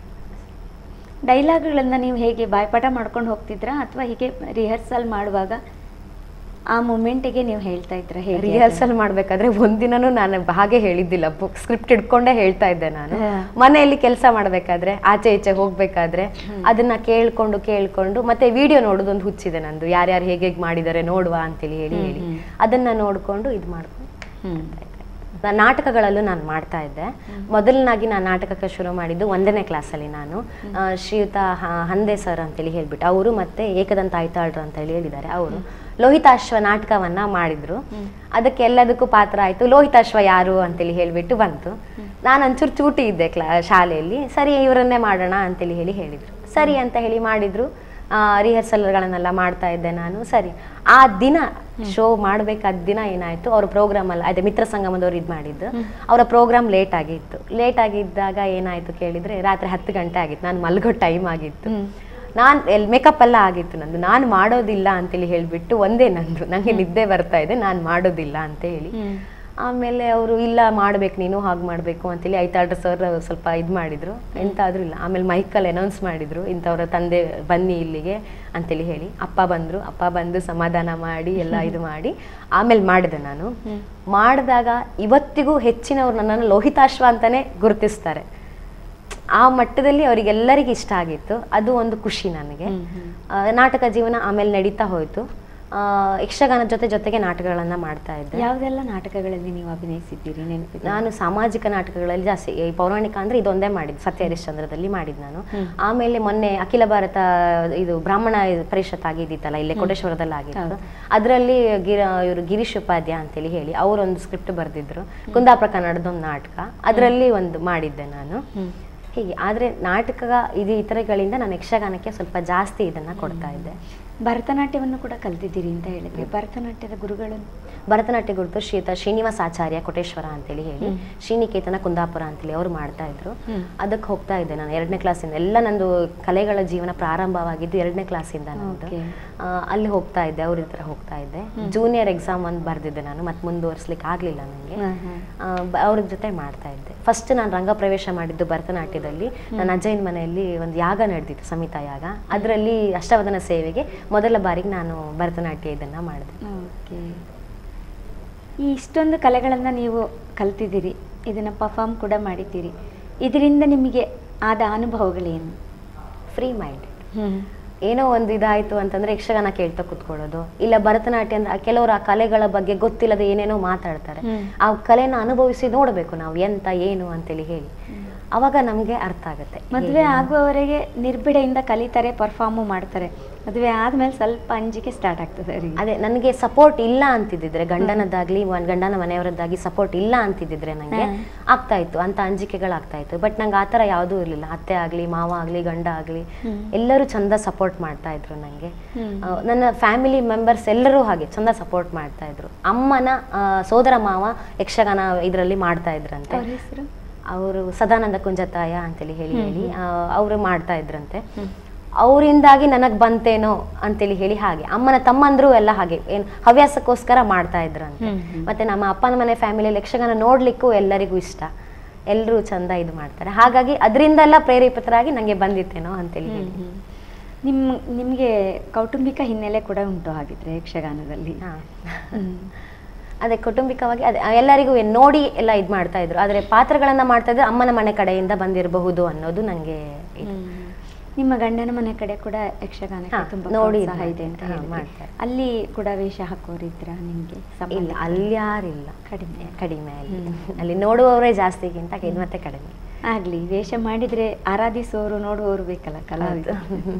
ಡೈಲಾಗ್ಗಳನ್ನ ನೀವು ಹೇಗೆ ಬಾಯ್ಪಾಠ ಮಾಡ್ಕೊಂಡು ಹೋಗ್ತಿದ್ರಾ ಅಥವಾ ಹೀಗೆ ರಿಹರ್ಸಲ್ ಮಾಡುವಾಗ ಆ ಮೂಮೆಂಟಿಗೆ ನೀವು ಹೇಳ್ತಾ ಇದ್ರ ಹೇಗೆ ಅದು? ರಿಹರ್ಸಲ್ ಮಾಡ್ಬೇಕಾದ್ರೆ ಒಂದಿನನೂ ನಾನು ಹಾಗೆ ಹೇಳಿದ್ದಿಲ್ಲ ಬುಕ್ ಸ್ಕ್ರಿಪ್ಟ್ ಇಟ್ಕೊಂಡೇ ಹೇಳ್ತಾ ಇದ್ದೆ ನಾನು ಹಾ. ಮನೆಯಲ್ಲಿ ಕೆಲಸ ಮಾಡ್ಬೇಕಾದ್ರೆ ಆಚೆ ಈಚೆ ಹೋಗ್ಬೇಕಾದ್ರೆ ಅದನ್ನ ಕೇಳ್ಕೊಂಡು ಕೇಳ್ಕೊಂಡು ಮತ್ತೆ ವಿಡಿಯೋ ನೋಡೋದೊಂದು ಹುಚ್ಚಿದೆ ನಂದು ಯಾರ್ಯಾರು ಹೇಗೆ ಹೇಗೆ ಮಾಡಿದ್ದಾರೆ ನೋಡುವ ಅಂತೇಳಿ ಹೇಳಿ ಹ್ಮ್, ಹೇಳಿ ಹ್ಮ್. ಅದನ್ನ ನೋಡ್ಕೊಂಡು ಇದು ಮಾಡ್ಕೊಂಡು ಹ್ಮ್. ನಾನು ನಾಟಕಗಳಲ್ಲೂ ನಾನು ಮಾಡ್ತಾ ಇದ್ದೆ ಮೊದಲನಾಗಿ ನಾನು ನಾಟಕಕ್ಕೆ ಶುರು ಮಾಡಿದ್ದು ಒಂದನೇ ಕ್ಲಾಸಲ್ಲಿ ನಾನು ಆ, ಶ್ರೀಯುತ ಹ- ಹಂದೆ ಸರ್ ಅಂತೇಳಿ ಹೇಳ್ಬಿಟ್ಟು ಅವರು ಮತ್ತೆ ಏಕದಂತ ಆಯ್ತಾಳ್ರು ಅಂತ ಹೇಳಿ ಹೇಳಿದ್ದಾರೆ ಅವರು ಲೋಹಿತಾಶ್ವ ನಾಟಕವನ್ನ ಮಾಡಿದ್ರು ಅದಕ್ಕೆ ಎಲ್ಲದಕ್ಕೂ ಪಾತ್ರ ಆಯ್ತು ಲೋಹಿತಾಶ್ವ ಯಾರು ಅಂತೇಳಿ ಹೇಳ್ಬಿಟ್ಟು ಬಂತು ನಾನು ಒಂಚೂರು ಚೂಟಿ ಇದ್ದೆ ಕ್ಲಾ ಶಾಲೆಯಲ್ಲಿ ಸರಿ ಇವರನ್ನೇ ಮಾಡೋಣ ಅಂತೇಳಿ ಹೇಳಿ ಹೇಳಿದ್ರು ಸರಿ ಅಂತ ಹೇಳಿ ಮಾಡಿದ್ರು ರಿಹರ್ಸಲ್ಗಳನ್ನೆಲ್ಲ ಮಾಡ್ತಾ ಇದ್ದೆ ನಾನು ಸರಿ ಆ ದಿನ ಶೋ ಮಾಡ್ಬೇಕಾದ ದಿನ ಏನಾಯ್ತು ಅವ್ರ ಪ್ರೋಗ್ರಾಮ್ ಅಲ್ಲ ಅದೇ ಮಿತ್ರ ಸಂಗಮದವ್ರು ಇದು ಮಾಡಿದ್ದು ಅವರ ಪ್ರೋಗ್ರಾಮ್ ಲೇಟ್ ಆಗಿತ್ತು ಲೇಟ್ ಆಗಿದ್ದಾಗ ಏನಾಯ್ತು ಕೇಳಿದ್ರೆ ರಾತ್ರಿ ಹತ್ತು ಗಂಟೆ ಆಗಿತ್ತು ನಾನು ಮಲ್ಗೋ ಟೈಮ್ ಆಗಿತ್ತು ಹ್ಮ್. ನಾನು ಎಲ್ ಮೇಕಪ್ ಎಲ್ಲ ಆಗಿತ್ತು ನಂದು ನಾನು ಮಾಡೋದಿಲ್ಲ ಅಂತೇಳಿ ಹೇಳ್ಬಿಟ್ಟು ಒಂದೇ ನಂದು ನನಗೆ ನಿದ್ದೆ ಬರ್ತಾ ಇದೆ ನಾನು ಮಾಡೋದಿಲ್ಲ ಅಂತ ಹೇಳಿ ಹ್ಮ್. ಆಮೇಲೆ ಅವರು ಇಲ್ಲ ಮಾಡ್ಬೇಕು ನೀನು ಹಾಗೆ ಮಾಡಬೇಕು ಅಂತೇಳಿ ಐತಾಳ್ರ ಸರ್ ಸ್ವಲ್ಪ ಇದು ಮಾಡಿದ್ರು ಎಂತಾದ್ರೂ ಇಲ್ಲ ಆಮೇಲೆ ಮೈಕಲ್ಲಿ ಅನೌನ್ಸ್ ಮಾಡಿದ್ರು ಇಂಥವ್ರ ತಂದೆ ಬನ್ನಿ ಇಲ್ಲಿಗೆ ಅಂತೇಳಿ ಹೇಳಿ ಅಪ್ಪ ಬಂದರು ಅಪ್ಪ ಬಂದು ಸಮಾಧಾನ ಮಾಡಿ ಎಲ್ಲ ಇದು ಮಾಡಿ ಆಮೇಲೆ ಮಾಡಿದೆ ನಾನು ಮಾಡಿದಾಗ ಇವತ್ತಿಗೂ ಹೆಚ್ಚಿನವ್ರು ನನ್ನನ್ನು ಲೋಹಿತಾಶ್ವ ಅಂತಾನೆ ಗುರುತಿಸ್ತಾರೆ ಆ ಮಟ್ಟದಲ್ಲಿ ಅವರಿಗೆಲ್ಲರಿಗೂ ಇಷ್ಟ ಆಗಿತ್ತು ಅದು ಒಂದು ಖುಷಿ ನನಗೆ ಹ್ಮ್, ಹ್ಮ್. ಆ, ನಾಟಕ ಜೀವನ ಆಮೇಲೆ ನಡೀತಾ ಹೋಯಿತು ಆ, ಯಕ್ಷಗಾನದ ಜೊತೆ ಜೊತೆಗೆ ನಾಟಕಗಳನ್ನ ಮಾಡ್ತಾ ಇದ್ದೆ ಯಾವುದೆಲ್ಲ ನಾಟಕಗಳಲ್ಲಿ ನೀವು ಅಭಿನಯಿಸಿದ್ದೀರಿ ನೆನಪಿದೆ ನಾನು ಸಾಮಾಜಿಕ ನಾಟಕಗಳಲ್ಲಿ ಜಾಸ್ತಿ ಈ ಪೌರಾಣಿಕ ಅಂದ್ರೆ ಇದೊಂದೇ ಮಾಡಿದ್ದು ಸತ್ಯ ಹರಿಶ್ಚಂದ್ರದಲ್ಲಿ ಮಾಡಿದ್ದು ನಾನು ಹ್ಮ್. ಆಮೇಲೆ ಮೊನ್ನೆ ಅಖಿಲ ಭಾರತ ಇದು ಬ್ರಾಹ್ಮಣ ಪರಿಷತ್ ಆಗಿದ್ದಿತ್ತಲ್ಲ ಇಲ್ಲೇ ಕೋಟೇಶ್ವರದಲ್ಲಿ ಆಗಿತ್ತು ಹೌದು. ಅದರಲ್ಲಿ ಗಿರ ಇವರು ಗಿರೀಶ್ ಉಪಾಧ್ಯಾಯ ಅಂತೇಳಿ ಹೇಳಿ ಅವರೊಂದು ಸ್ಕ್ರಿಪ್ಟ್ ಬರೆದಿದ್ರು ಕುಂದಾಪುರ ಕನ್ನಡದ ಒಂದು ನಾಟಕ ಅದರಲ್ಲಿ ಒಂದು ಮಾಡಿದ್ದೆ ನಾನು ಹ್ಮ್. ಹೀಗೆ ಆದ್ರೆ ನಾಟಕ ಇದು ಇತರೆಗಳಿಂದ ನಾನು ಯಕ್ಷಗಾನಕ್ಕೆ ಸ್ವಲ್ಪ ಜಾಸ್ತಿ ಇದನ್ನ ಕೊಡ್ತಾ ಇದ್ದೆ ಭರತನಾಟ್ಯವನ್ನು ಕೂಡ ಕಲ್ತಿದ್ದೀರಿ ಅಂತ ಹೇಳಿದ್ರೆ ಭರತನಾಟ್ಯದ ಗುರುಗಳು ಭರತನಾಟ್ಯ ಗುರುತು ಶ್ರೀತ ಶ್ರೀನಿವಾಸ ಆಚಾರ್ಯ ಕೋಟೇಶ್ವರ ಅಂತೇಳಿ ಹೇಳಿ ಹ್ಮ್. ಶ್ರೀನಿಕೇತನ ಕುಂದಾಪುರ ಅಂತೇಳಿ ಅವ್ರು ಮಾಡ್ತಾ ಇದ್ರು ಹ್ಮ್. ಅದಕ್ಕೆ ಹೋಗ್ತಾ ಇದ್ದೆ ನಾನು ಎರಡನೇ ಕ್ಲಾಸಿಂದ ಎಲ್ಲ ನಂದು ಕಲೆಗಳ ಜೀವನ ಪ್ರಾರಂಭವಾಗಿದ್ದು ಎರಡನೇ ಕ್ಲಾಸಿಂದ ನಂದು Okay. ಆ, ಅಲ್ಲಿ ಹೋಗ್ತಾ ಇದ್ದೆ ಅವ್ರ ಹತ್ರ ಹೋಗ್ತಾ ಇದ್ದೆ ಹ್ಮ್. ಜೂನಿಯರ್ ಎಕ್ಸಾಮ್ ಒಂದು ಬರ್ದಿದ್ದೆ ನಾನು ಮತ್ತೆ ಮುಂದುವರಿಸ್ಲಿಕ್ಕೆ ಆಗಲಿಲ್ಲ ನನಗೆ ಹ್ಮ್, ಹ್ಮ್. ಅವ್ರ ಜೊತೆ ಮಾಡ್ತಾ ಇದ್ದೆ ಫಸ್ಟ್ ನಾನು ರಂಗ ಪ್ರವೇಶ ಮಾಡಿದ್ದು ಭರತನಾಟ್ಯದಲ್ಲಿ ನನ್ನ ಅಜ್ಜಯ್ಯನ ಮನೆಯಲ್ಲಿ ಒಂದು ಯಾಗ ನಡೆದಿತ್ತು ಸಮಿತ ಯಾಗ ಅದರಲ್ಲಿ ಅಷ್ಟಾವಧಾನ ಸೇವೆಗೆ ಮೊದಲ ಬಾರಿಗೆ ನಾನು ಭರತನಾಟ್ಯ ಇದನ್ನ ಮಾಡಿದೆ ಓಕೆ ಈ ಇಷ್ಟೊಂದು ಕಲೆಗಳನ್ನು ನೀವು ಕಲ್ತಿದ್ದೀರಿ ಇದನ್ನು ಪರ್ಫಾರ್ಮ್ ಕೂಡ ಮಾಡಿದ್ದೀರಿ ಇದರಿಂದ ನಿಮಗೆ ಆದ ಅನುಭವಗಳೇನು ಫ್ರೀ ಮೈಂಡ್ ಹ್ಮ್ ಏನೋ ಒಂದು ಇದಾಯ್ತು ಅಂತಂದ್ರೆ ಯಕ್ಷಗಾನ ಕೇಳ್ತಾ ಕುತ್ಕೊಳ್ಳೋದು ಇಲ್ಲ ಭರತನಾಟ್ಯ ಅಂದ್ರೆ ಕೆಲವರು ಆ ಕಲೆಗಳ ಬಗ್ಗೆ ಗೊತ್ತಿಲ್ಲದೆ ಏನೇನೋ ಮಾತಾಡ್ತಾರೆ ಹ್ಮ್. ಆ ಕಲೆನ ಅನುಭವಿಸಿ ನೋಡಬೇಕು ನಾವು ಎಂತ ಏನು ಅಂತೇಳಿ ಹೇಳಿ ಅವಾಗ ನಮ್ಗೆ ಅರ್ಥ ಆಗುತ್ತೆ ಮದುವೆ ಏನು. ಆಗುವವರೆಗೆ ನಿರ್ಭಿಡೆಯಿಂದ ಕಲಿತಾರೆ ಪರ್ಫಾರ್ಮು ಮಾಡ್ತಾರೆ ಮದುವೆ ಆದ್ಮೇಲೆ ಸ್ವಲ್ಪ ಅಂಜಿಕೆ ಸ್ಟಾರ್ಟ್ ಆಗ್ತದೆ ಅವರಿಗೆ ಅದೇ ನನಗೆ ಸಪೋರ್ಟ್ ಇಲ್ಲ ಅಂತಿದ್ದಿದ್ರೆ ಗಂಡನದ್ದಾಗ್ಲಿ ಒಂದ್ ಗಂಡನ ಮನೆಯವರದ್ದಾಗಿ ಸಪೋರ್ಟ್ ಇಲ್ಲ ಅಂತಿದ್ದಿದ್ರೆ ನಂಗೆ ಹ್ಮ್. ಆಗ್ತಾ ಇತ್ತು ಅಂತ ಅಂಜಿಕೆಗಳಾಗ್ತಾ ಇತ್ತು ಬಟ್ ನಂಗೆ ಆ ಥರ ಯಾವುದೂ ಇರಲಿಲ್ಲ ಅತ್ತೆ ಆಗಲಿ ಮಾವ ಆಗಲಿ ಗಂಡ ಆಗಲಿ ಹ್ಮ್. ಎಲ್ಲರೂ ಚಂದ ಸಪೋರ್ಟ್ ಮಾಡ್ತಾ ಇದ್ರು ನನಗೆ ಹ್ಮ್. ಆ, ನನ್ನ ಫ್ಯಾಮಿಲಿ ಮೆಂಬರ್ಸ್ ಎಲ್ಲರೂ ಹಾಗೆ ಚಂದ ಸಪೋರ್ಟ್ ಮಾಡ್ತಾ ಇದ್ರು ಅಮ್ಮನ ಆ, ಸೋದರ ಮಾವ ಯಕ್ಷಗಾನ ಇದರಲ್ಲಿ ಮಾಡ್ತಾ ಇದ್ರಂತೆ ಅವ್ರ ಹೆಸರು ಅವರು ಸದಾನಂದ ಕುಂಜತಾಯ ಅಂತೇಳಿ ಹೇಳಿ ಹ್ಮ್, ಹೇಳಿ ಹ್ಮ್. ಅವರು ಮಾಡ್ತಾ ಇದ್ರಂತೆ ಹ್ಮ್. ಅವರಿಂದಾಗಿ ನನಗ್ ಬಂತೇನೋ ಅಂತೇಳಿ ಹೇಳಿ ಹಾಗೆ ಅಮ್ಮನ ತಮ್ಮಂದ್ರು ಎಲ್ಲ ಹಾಗೆ ಏನ್ ಹವ್ಯಾಸಕ್ಕೋಸ್ಕರ ಮಾಡ್ತಾ ಇದ್ರಂತೆ ಹ್ಮ್, ಹ್ಮ್. ಮತ್ತೆ ನಮ್ಮ ಅಪ್ಪನ ಮನೆ ಫ್ಯಾಮಿಲಿಯಲ್ಲಿ ಯಕ್ಷಗಾನ ನೋಡ್ಲಿಕ್ಕೂ ಎಲ್ಲರಿಗೂ ಇಷ್ಟ ಎಲ್ಲರೂ ಚಂದ ಇದು ಮಾಡ್ತಾರೆ ಹಾಗಾಗಿ ಅದರಿಂದೆಲ್ಲ ಪ್ರೇರೇಪಿತರಾಗಿ ನಂಗೆ ಬಂದಿತ್ತೇನೋ ಅಂತೇಳಿ ಹೇಳಿ ಹ್ಮ್, ಹ್ಮ್. ನಿಮ್ ನಿಮಗೆ ಕೌಟುಂಬಿಕ ಹಿನ್ನೆಲೆ ಕೂಡ ಉಂಟು ಹಾಗಿದ್ರೆ ಯಕ್ಷಗಾನದಲ್ಲಿ ಹಾ. ಹ್ಮ್. ಅದೇ ಕೌಟುಂಬಿಕವಾಗಿ ಅದೇ ಎಲ್ಲರಿಗೂ ಏನ್ ನೋಡಿ ಎಲ್ಲ ಇದು ಮಾಡ್ತಾ ಇದ್ರು ಆದ್ರೆ ಪಾತ್ರಗಳನ್ನ ಮಾಡ್ತಾ ಇದ್ರೆ ಅಮ್ಮನ ಮನೆ ಕಡೆಯಿಂದ ಬಂದಿರಬಹುದು ಅನ್ನೋದು ನಂಗೆ ಇದು. ಹ್ಮ್. ನಿಮ್ಮ ಗಂಡನ ಮನೆ ಕಡೆ ಕೂಡ ಯಕ್ಷಗಾನಕ್ಕೆ ಹಾ, ತುಂಬಾ ನೋಡಿ ಪ್ರೋತ್ಸಾಹ ಇದೆ ಅಂತ ಹಾ, ಹೇಳಿದ್ರಿ. ಮಾಡ್ತಾರೆ. ಅಲ್ಲಿ ಕೂಡ ವೇಷ ಹಾಕೋರಿದ್ರ ನಿಮ್ಗೆ ಇಲ್ಲ ಸಂಬಂಧಿಕರು? ಅಲ್ಲಿ ಯಾರಿಲ್ಲ ಕಡಿಮೆ ಕಡಿಮೆ ಅಲ್ಲಿ ಹ್ಮ್. ಅಲ್ಲಿ ನೋಡುವವರೇ ಜಾಸ್ತಿಗಿಂತ ಇದು ಮತ್ತೆ ಕಡಿಮೆ ಆಗ್ಲಿ ವೇಷ ಮಾಡಿದ್ರೆ ಆರಾಧಿಸುವವರು ನೋಡುವವರು ಬೇಕಲ್ಲ ಕಲಾವಿದರು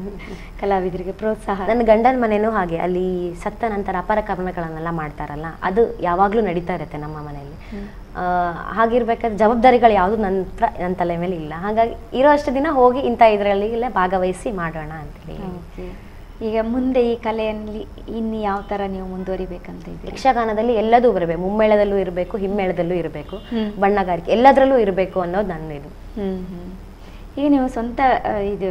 ಕಲಾವಿದರಿಗೆ ಪ್ರೋತ್ಸಾಹ ನನ್ನ ಗಂಡನ ಮನೆನೂ ಹಾಗೆ ಅಲ್ಲಿ ಸತ್ತ ನಂತರ ಅಪರ ಕರ್ಮಗಳನ್ನೆಲ್ಲ ಮಾಡ್ತಾರಲ್ಲ ಅದು ಯಾವಾಗ್ಲೂ ನಡೀತಾ ಇರುತ್ತೆ ನಮ್ಮ ಮನೆಯಲ್ಲಿ ಹ್ಮ್. ಆ, ಹಾಗಿರ್ಬೇಕಾದ್ರೆ ಜವಾಬ್ದಾರಿಗಳು ಯಾವುದು ನನ್ನ ಹತ್ರ ನನ್ನ ತಲೆ ಮೇಲೆ ಇಲ್ಲ ಹಾಗಾಗಿ ಇರೋ ಅಷ್ಟು ದಿನ ಹೋಗಿ ಇಂಥ ಇದರಲ್ಲಿ ಇಲ್ಲೇ ಭಾಗವಹಿಸಿ ಮಾಡೋಣ ಅಂತೇಳಿ Okay. ಈಗ ಮುಂದೆ ಈ ಕಲೆಯಲ್ಲಿ ಇನ್ನು ಯಾವ ತರ ನೀವು ಮುಂದುವರಿಬೇಕಂತ ಇದ್ದೀರಿ ಯಕ್ಷಗಾನದಲ್ಲಿ ಎಲ್ಲದೂ ಬರಬೇಕು ಮುಮ್ಮೇಳದಲ್ಲೂ ಇರಬೇಕು ಹಿಮ್ಮೇಳದಲ್ಲೂ ಇರಬೇಕು ಹ್ಮ್. ಬಣ್ಣಗಾರಿಕೆ ಎಲ್ಲದರಲ್ಲೂ ಇರಬೇಕು ಅನ್ನೋದು ನನ್ನ ಇದು ಹ್ಮ್ ಹ್ಮ್. ಈಗ ನೀವು ಸ್ವಂತ ಆ, ಇದು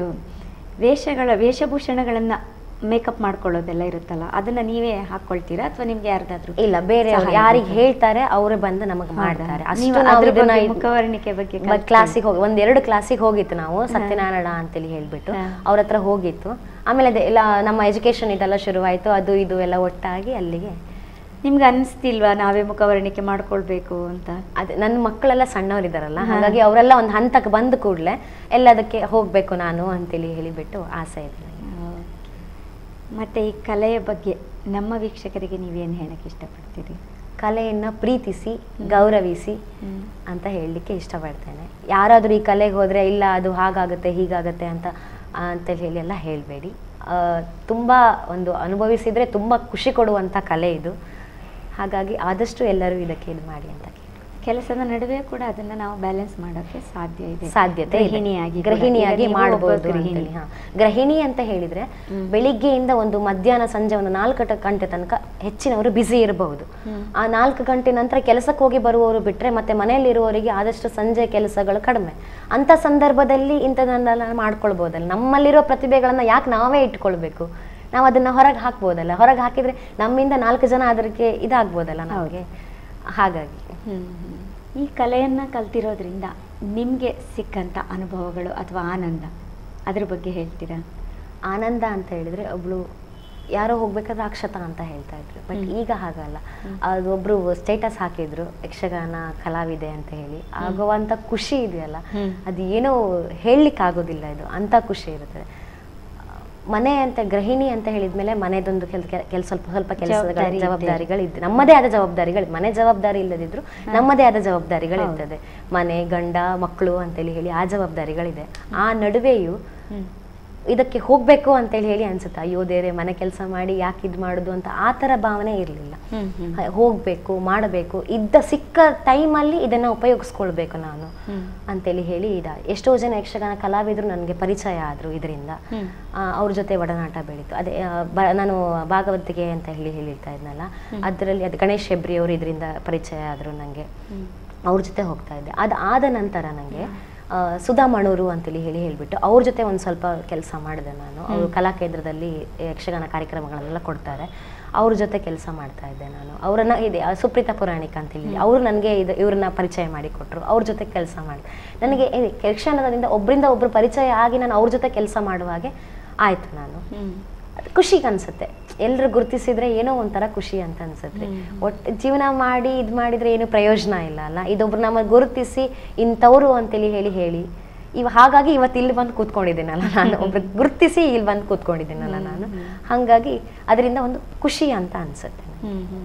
ವೇಷಗಳ ವೇಷಭೂಷಣಗಳನ್ನ ಮೇಕಪ್ ಮಾಡ್ಕೊಳ್ಳೋದೆಲ್ಲ ಇರುತ್ತಲ್ಲ ಅದನ್ನ ನೀವೇ ಹಾಕೊಳ್ತೀರಾ ಅಥವಾ ನಿಮ್ಗೆ ಯಾರ್ದಾದ್ರು ಇಲ್ಲ ಬೇರೆ ಸಹಾಯ ಯಾರಿಗೆ ಬೇಕಾ? ಹೇಳ್ತಾರೆ ಅವರೇ ಬಂದು ನಮಗೆ ಹೌದಾ? ಮಾಡ್ತಾರೆ ನೀವು ಅಷ್ಟು ನಾವು ಅದ್ರ ಇದನ್ನ ಬಗ್ಗೆ ಇದು- ಮುಖವರ್ಣಿಕೆ ಬಗ್ಗೆ ಕಲ್ತ್ಕೊಳ್ಳಿ. ಕ್ಲಾಸಿಗೆ ಹೋಗಿ ಒಂದೆರಡು ಕ್ಲಾಸಿಗೆ ಹೋಗಿತ್ತು ನಾವು ಸತ್ಯನಾರಾಯಣ ಅಂತೇಳಿ ಹೇಳ್ಬಿಟ್ಟು ಹಾ. ಅವ್ರ ಹತ್ರ ಹೋಗಿತ್ತು ಆಮೇಲೆ ಅದೇ ಎಲ್ಲ ನಮ್ಮ ಎಜುಕೇಶನ್ ಇದೆಲ್ಲ ಶುರುವಾಯ್ತು ಅದು ಇದು ಎಲ್ಲ ಒಟ್ಟಾಗಿ ಅಲ್ಲಿಗೆ ನಿಮ್ಗೆ ಅನಿಸ್ತಿಲ್ವಾ ನಾವೇ ಮುಖವರ್ಣಿಕೆ ಮಾಡ್ಕೊಳ್ಬೇಕು ಅಂತ ಅದೇ ನನ್ನ ಮಕ್ಕಳೆಲ್ಲ ಸಣ್ಣವರಿದ್ದಾರಲ್ಲ ಹಾ. ಹಾಗಾಗಿ ಅವರೆಲ್ಲ ಒಂದು ಹಂತಕ್ಕೆ ಬಂದ ಕೂಡಲೇ ಎಲ್ಲದಕ್ಕೆ ಹೋಗ್ಬೇಕು ನಾನು ಅಂತೇಳಿ ಹೇಳಿಬಿಟ್ಟು ಆಸೆ ಇದೆ ನನಗೆ. ಮತ್ತೆ ಈ ಕಲೆಯ ಬಗ್ಗೆ ನಮ್ಮ ವೀಕ್ಷಕರಿಗೆ ನೀವೇನು ಹೇಳಕ್ಕೆ ಇಷ್ಟಪಡ್ತೀರಿ ಕಲೆಯನ್ನ ಪ್ರೀತಿಸಿ ಗೌರವಿಸಿ ಹ್ಮ್. ಅಂತ ಹೇಳಲಿಕ್ಕೆ ಇಷ್ಟಪಡ್ತೇನೆ ಯಾರಾದರೂ ಈ ಕಲೆಗೆ ಹೋದರೆ ಇಲ್ಲ ಅದು ಹಾಗಾಗುತ್ತೆ ಹೀಗಾಗುತ್ತೆ ಅಂತ ಅಂತ ಹೇಳಿ ಎಲ್ಲ ಹೇಳಬೇಡಿ ತುಂಬ ಒಂದು ಅನುಭವಿಸಿದರೆ ತುಂಬ ಖುಷಿ ಕೊಡುವಂಥ ಕಲೆ ಇದು ಹಾಗಾಗಿ ಆದಷ್ಟು ಎಲ್ಲರೂ ಇದಕ್ಕೆ ಇದು ಮಾಡಿ ಅಂತ ಕೇಳಿ ಕೆಲಸದ ನಡುವೆ ಕೂಡ ಅದನ್ನ ನಾವು ಬ್ಯಾಲೆನ್ಸ್ ಮಾಡೋಕೆ ಸಾಧ್ಯ ಇದೆ ಸಾಧ್ಯತೆ ಇದೆ. ಗೃಹಿಣಿಯಾಗಿ ಕೂಡ. ಗೃಹಿಣಿಯಾಗಿ ಈಗ ನೀವು ಒಬ್ಬ ಮಾಡಬಹುದು ಗೃಹಿಣಿ. ಹಾ ಗೃಹಿಣಿ ಅಂತ ಹೇಳಿದ್ರೆ ಹ್ಮ್. ಬೆಳಿಗ್ಗೆಯಿಂದ ಒಂದು ಮಧ್ಯಾಹ್ನ ಸಂಜೆ ಒಂದು ನಾಲ್ಕು ಟ- ಗಂಟೆ ತನಕ ಹೆಚ್ಚಿನವರು ಬ್ಯುಸಿ ಇರಬಹುದು ಹ್ಮ್. ಆ ನಾಲ್ಕು ಗಂಟೆ ನಂತರ ಕೆಲಸಕ್ಕೆ ಹೋಗಿ ಬರುವವರು ಬಿಟ್ರೆ ಮತ್ತೆ ಮನೆಯಲ್ಲಿರುವವರಿಗೆ ಆದಷ್ಟು ಸಂಜೆ ಕೆಲಸಗಳು ಕಡಿಮೆ ಅಂತ ಸಂದರ್ಭದಲ್ಲಿ ಇಂಥದನ್ನೆಲ್ಲ ಮಾಡ್ಕೊಳ್ಬೋದಲ್ಲ ನಮ್ಮಲ್ಲಿರೋ ಪ್ರತಿಭೆಗಳನ್ನ ಯಾಕೆ ನಾವೇ ಇಟ್ಕೊಳ್ಬೇಕು ನಾವು ಅದನ್ನ ಹೊರಗೆ ಹಾಕ್ಬೋದಲ್ಲ ಹೊರಗೆ ಹಾಕಿದ್ರೆ ನಮ್ಮಿಂದ ನಾಲ್ಕು ಜನ ಅದಕ್ಕೆ ಇದಾಗ್ಬೋದಲ್ಲ ನಮಗೆ ಹಾಗಾಗಿ ಹ್ಮ್, ಹ್ಮ್. ಈ ಕಲೆಯನ್ನ ಕಲ್ತಿರೋದ್ರಿಂದ ನಿಮ್ಗೆ ಸಿಕ್ಕಂತ ಅನುಭವಗಳು ಅಥವಾ ಆನಂದ ಅದ್ರ ಬಗ್ಗೆ ಹೇಳ್ತೀರಾ ಆನಂದ ಅಂತ ಹೇಳಿದ್ರೆ ಒಬ್ಳು ಯಾರೋ ಹೋಗ್ಬೇಕಾದ್ರೆ ಅಕ್ಷತಾ ಅಂತ ಹೇಳ್ತಾ ಇದ್ರು ಬಟ್ ಹ್ಮ್. ಈಗ ಹಾಗಲ್ಲ ಹ್ಮ್. ಅದು ಒಬ್ರು ಸ್ಟೇಟಸ್ ಹಾಕಿದ್ರು ಯಕ್ಷಗಾನ ಕಲಾವಿದೆ ಅಂತ ಹೇಳಿ ಆಗುವಂತ ಖುಷಿ ಇದೆಯಲ್ಲ ಹ್ಮ್. ಅದು ಏನೋ ಹೇಳಲಿಕ್ಕೆ ಆಗೋದಿಲ್ಲ ಇದು ಅಂತ ಖುಷಿ ಇರುತ್ತೆ ಮನೆ ಅಂತ ಗೃಹಿಣಿ ಅಂತ ಹೇಳಿದ್ಮೇಲೆ ಮನೆದೊಂದು ಕೆಲ್ ಕೆಲ್ ಸ್ವಲ್ಪ ಸ್ವಲ್ಪ ಕೆಲಸಗಳ ಜವಾಬ್ದಾರಿ ಇದೆ. ಜವಾಬ್ದಾರಿಗಳಿದೆ ನಮ್ಮದೇ ಆದ ಜವಾಬ್ದಾರಿಗಳು ಮನೆ ಜವಾಬ್ದಾರಿ ಇಲ್ಲದಿದ್ರು ನಮ್ಮದೇ ಆದ ಜವಾಬ್ದಾರಿಗಳು ಹೌದು. ಇರ್ತದೆ ಮನೆ ಗಂಡ ಮಕ್ಕಳು ಅಂತೇಳಿ ಹೇಳಿ ಆ ಜವಾಬ್ದಾರಿಗಳಿದೆ ಆ ನಡುವೆಯೂ ಹ್ಮ್. ಇದಕ್ಕೆ ಹೋಗ್ಬೇಕು ಅಂತೇಳಿ ಹೇಳಿ ಅನ್ಸುತ್ತೆ ಅಯ್ಯೋ ದೇವ್ರೆ ಮನೆ ಕೆಲಸ ಮಾಡಿ ಯಾಕೆ ಇದು ಮಾಡುದು ಅಂತ ಆ ಥರ ಭಾವನೆ ಇರಲಿಲ್ಲ ಹ್ಮ್, ಹ್ಮ್. ಹೋಗ್ಬೇಕು ಮಾಡಬೇಕು ಇದ್ದ ಸಿಕ್ಕ ಟೈಮಲ್ಲಿ ಇದನ್ನ ಉಪಯೋಗಿಸ್ಕೊಳ್ಬೇಕು ನಾನು ಹ್ಮ್. ಅಂತೇಳಿ ಹೇಳಿ ಇದ ಎಷ್ಟೋ ಜನ ಯಕ್ಷಗಾನ ಕಲಾವಿದರು ನನಗೆ ಪರಿಚಯ ಆದರು ಇದರಿಂದ ಹ್ಮ್. ಅವ್ರ ಜೊತೆ ಒಡನಾಟ ಬೆಳೀತು ಅದೇ ಆ, ಬ- ನಾನು ಭಾಗವತಿಗೆ ಅಂತ ಹೇಳಿ ಹೇಳಿರ್ತಾ ಇದ್ನಲ್ಲ ಅದರಲ್ಲಿ ಅದು ಗಣೇಶ್ ಹೆಬ್ರಿ ಅವರು ಇದರಿಂದ ಪರಿಚಯ ಆದರು ನನಗೆ ಹ್ಮ್. ಅವ್ರ ಜೊತೆ ಹೋಗ್ತಾ ಇದ್ದೆ ಅದು ಆದ ನಂತರ ನನಗೆ ಸುಧಾ ಮಣೂರು ಅಂತೇಳಿ ಹೇಳಿ ಹೇಳ್ಬಿಟ್ಟು ಅವ್ರ ಜೊತೆ ಒಂದು ಸ್ವಲ್ಪ ಕೆಲಸ ಮಾಡಿದೆ ನಾನು ಅವರು ಕಲಾಕೇಂದ್ರದಲ್ಲಿ ಯಕ್ಷಗಾನ ಕಾರ್ಯಕ್ರಮಗಳನ್ನೆಲ್ಲ ಕೊಡ್ತಾರೆ ಅವ್ರ ಜೊತೆ ಕೆಲಸ ಮಾಡ್ತಾ ಇದ್ದೆ ನಾನು ಅವರನ್ನ ಇದೆ ಆ ಸುಪ್ರೀತಾ ಪುರಾಣಿಕ ಅಂತೇಳಿ ಅವರು ನನಗೆ ಇದು ಇವ್ರನ್ನ ಪರಿಚಯ ಮಾಡಿಕೊಟ್ರು ಅವ್ರ ಜೊತೆ ಕೆಲಸ ಮಾಡಿ ನನಗೆ ಏ, ಯಕ್ಷಗಾನದಿಂದ ಒಬ್ಬರಿಂದ ಒಬ್ರು ಪರಿಚಯ ಆಗಿ ನಾನು ಅವ್ರ ಜೊತೆ ಕೆಲಸ ಮಾಡುವಾಗೆ ಆಯ್ತು ನಾನು ಹ್ಮ್. ಅದು ಖುಷಿಗೆ ಅನ್ಸುತ್ತೆ ಎಲ್ಲರೂ ಗುರುತಿಸಿದ್ರೆ ಏನೋ ಒಂಥರ ಖುಷಿ ಅಂತ ಅನ್ಸುತ್ತೆ ಒಟ್ಟು ಜೀವನ ಮಾಡಿ ಇದು ಮಾಡಿದ್ರೆ ಏನು ಪ್ರಯೋಜನ ಇಲ್ಲ ಅಲ್ಲ ಇದೊಬ್ರು ನಮ್ಮ ಗುರುತಿಸಿ ಇಂಥವ್ರು ಅಂತೇಳಿ ಹೇಳಿ ಹೇಳಿ ಇವ ಹಾಗಾಗಿ ಇವತ್ತು ಇಲ್ಲಿ ಬಂದು ಕೂತ್ಕೊಂಡಿದ್ದೀನಲ್ಲ ನಾನು ಒಬ್ರು ಗುರುತಿಸಿ ಇಲ್ಲಿ ಬಂದು ಕೂತ್ಕೊಂಡಿದ್ದೀನಲ್ಲ ನಾನು ಹಾಗಾಗಿ ಅದರಿಂದ ಒಂದು ಖುಷಿ ಅಂತ ಅನ್ಸುತ್ತೆ ಹ್ಮ್, ಹ್ಮ್.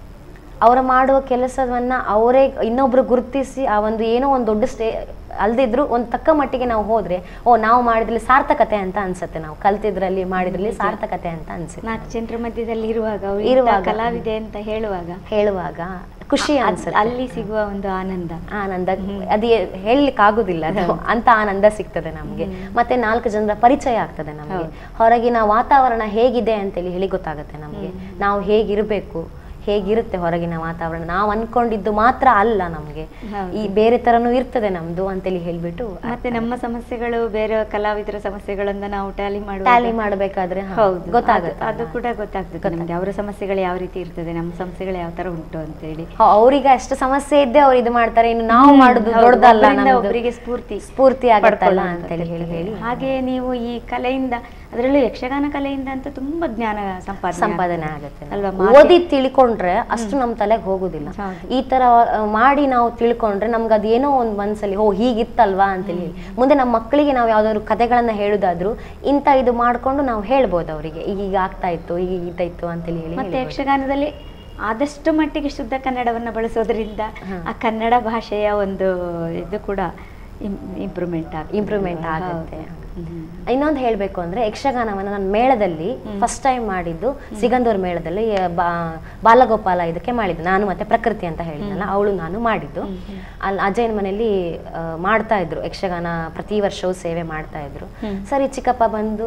ಅವರ ಮಾಡುವ ಕೆಲಸವನ್ನ ಅವರೇ ಇನ್ನೊಬ್ರು ಗುರುತಿಸಿ ಆ ಒಂದು ಏನೋ ಒಂದು ದೊಡ್ಡ ಸ್ಟೇ ಅಲ್ದಿದ್ರು ಒಂದು ತಕ್ಕ ಮಟ್ಟಿಗೆ ನಾವು ಹೋದ್ರೆ ಓ ನಾವು ಮಾಡಿದ್ರಲ್ಲಿ ಸಾರ್ಥಕತೆ ಅಂತ ಅನ್ಸುತ್ತೆ ನಾವು ಕಲ್ತಿದ್ರಲ್ಲಿ ಮಾಡಿದ್ರಲ್ಲಿ ಸಾರ್ಥಕತೆ ಅಂತ ಅನ್ಸುತ್ತೆ ನಾಲ್ಕು ಜನರ ಮಧ್ಯದಲ್ಲಿ ಇರುವಾಗ ಅವ್ರು ಇರುವಾಗ. ಇಂಥ ಕಲಾವಿದೆ ಅಂತ ಹೇಳುವಾಗ ಹೇಳುವಾಗ ಖುಷಿ ಅದ್- ಅನ್ಸುತ್ತೆ ಅಲ್ಲಿ ಸಿಗುವ ಒಂದು ಆನಂದ ಆನಂದ ಅದು ಹೇಳಲಿಕ್ಕೆ ಆಗುದಿಲ್ಲ ಅದು ಅಂತ ಆನಂದ ಸಿಗ್ತದೆ ನಮ್ಗೆ ಮತ್ತೆ ನಾಲ್ಕು ಜನರ ಪರಿಚಯ ಆಗ್ತದೆ ನಮ್ಗೆ ಹೊರಗಿನ ವಾತಾವರಣ ಹೇಗಿದೆ ಅಂತೇಳಿ ಹೇಳಿ ಗೊತ್ತಾಗುತ್ತೆ ನಮ್ಗೆ ನಾವು ಹೇಗಿರ್ಬೇಕು ಹೇಗಿರುತ್ತೆ ಹೊರಗಿನ ವಾತಾವರಣ ನಾವು ಅನ್ಕೊಂಡಿದ್ದು ಮಾತ್ರ ಅಲ್ಲ ನಮ್ಗೆ ಹೌದು. ಈ ಬೇರೆ ತರನು ಇರ್ತದೆ ನಮ್ದು ಅಂತೇಳಿ ಹೇಳ್ಬಿಟ್ಟು ಮತ್ತೆ ನಮ್ಮ ಸಮಸ್ಯೆಗಳು ಬೇರೆ ಕಲಾವಿದರ ಸಮಸ್ಯೆಗಳನ್ನ ನಾವು ಟ್ಯಾಲಿ ಮಾಡುವ ಟ್ಯಾಲಿ ಮಾಡ್ಬೇಕಾದ್ರೆ ಹಾ, ಹೌದು ಗೊತ್ತಾಗುತ್ತೆ ಅದು- ಅದು ಕೂಡ ಗೊತ್ತಾಗ್ತದೆ ನಮ್ಗೆ ಅವರ ಸಮಸ್ಯೆಗಳು ಯಾವ ರೀತಿ ಇರ್ತದೆ ನಮ್ಮ ಸಮಸ್ಯೆಗಳು ಯಾವ ತರ ಉಂಟು ಅಂತೇಳಿ ಹ, ಅವ್ರಿಗೆ ಅಷ್ಟು ಸಮಸ್ಯೆ ಇದ್ದೆ ಅವ್ರು ಇದು ಮಾಡ್ತಾರೆ ಇನ್ನು ನಾವು ಹ್ಮ್, ಮಾಡುದು ಹೌದು. ದೊಡ್ಡದಲ್ಲ ಒಬ್ರಿಂದ ನಮ್ದು. ಒಬ್ರಿಗೆ ಸ್ಫೂರ್ತಿ ಸ್ಫೂರ್ತಿ ಆಗತ್ತಲ್ಲ ಪಡ್ಕೊಳ್ಳುವಂಥದ್ದು ಅಂತೇಳಿ ಹೇಳಿ ಹೇಳಿ ಇರ್ತದೆ. ಹಾಗೆ ನೀವು ಈ ಕಲೆಯಿಂದ ಅದರಲ್ಲೂ ಯಕ್ಷಗಾನ ಕಲೆಯಿಂದ ಅಂತ ತುಂಬಾ ಜ್ಞಾನ ಸಂಪಾದನೆ ಸಂಪಾದನೆ ಆಗ್ತದೆ. ಆಗುತ್ತೆ ಅಲ್ವಾ ನಾವು. ಓದಿ ತಿಳ್ಕೊಂಡ್ರೆ ಅಷ್ಟು ನಮ್ಮ ತಲೆಗೆ ಹೋಗುದಿಲ್ಲ ಹೌದು. ಈ ತರ ಆ, ಮಾಡಿ ನಾವು ತಿಳ್ಕೊಂಡ್ರೆ ನಮ್ಗೆ ಅದೇನೋ ಒಂದು ಮನ್ಸಲ್ಲಿ ಓ ಹೀಗಿತ್ತಲ್ವಾ ಅಂತೇಳಿ ಹೇಳಿ ಮುಂದೆ ನಮ್ಮ ಮಕ್ಕಳಿಗೆ ನಾವು ಯಾವ್ದಾದ್ರು ಕಥೆಗಳನ್ನ ಹೇಳುದಾದ್ರೂ ಇಂಥ ಇದು ಮಾಡ್ಕೊಂಡು ನಾವು ಹೇಳ್ಬೋದು ಅವರಿಗೆ ಈಗ ಈಗ ಆಗ್ತಾ ಇತ್ತು ಈಗ ಇದ್ದಾಯ್ತು ಅಂತೇಳಿ ಹೇಳಿ ಮತ್ತೆ ಹೇಳ್ಬೋದು. ಯಕ್ಷಗಾನದಲ್ಲಿ ಆದಷ್ಟು ಮಟ್ಟಿಗೆ ಶುದ್ಧ ಕನ್ನಡವನ್ನ ಬಳಸೋದ್ರಿಂದ ಆ ಕನ್ನಡ ಭಾಷೆಯ ಒಂದು ಇದು ಕೂಡ ಇಂಪ್ರೂವ್ಮೆಂಟ್ ಆಗ ಇಂಪ್ರೂವ್ಮೆಂಟ್ ಆಗುತ್ತೆ ಇನ್ನೊಂದು ಹೇಳಬೇಕು ಅಂದ್ರೆ ಯಕ್ಷಗಾನವನ್ನು ನಾನು ಮೇಳದಲ್ಲಿ ಫಸ್ಟ್ ಟೈಮ್ ಮಾಡಿದ್ದು ಸಿಗಂದೂರ್ ಮೇಳದಲ್ಲಿ ಆ, ಬಾ- ಬಾಲಗೋಪಾಲ ಇದಕ್ಕೆ ಮಾಡಿದ್ದು ನಾನು ಮತ್ತೆ ಪ್ರಕೃತಿ ಅಂತ ಹೇಳಿದ್ನಲ್ಲ ಅವಳು ನಾನು ಮಾಡಿದ್ದು ಅಲ್ಲಿ ಅಜಯನ್ ಮನೆಯಲ್ಲಿ ಆ, ಮಾಡ್ತಾ ಇದ್ರು ಯಕ್ಷಗಾನ ಪ್ರತಿ ವರ್ಷವೂ ಸೇವೆ ಮಾಡ್ತಾ ಇದ್ರು ಸರಿ ಚಿಕ್ಕಪ್ಪ ಬಂದು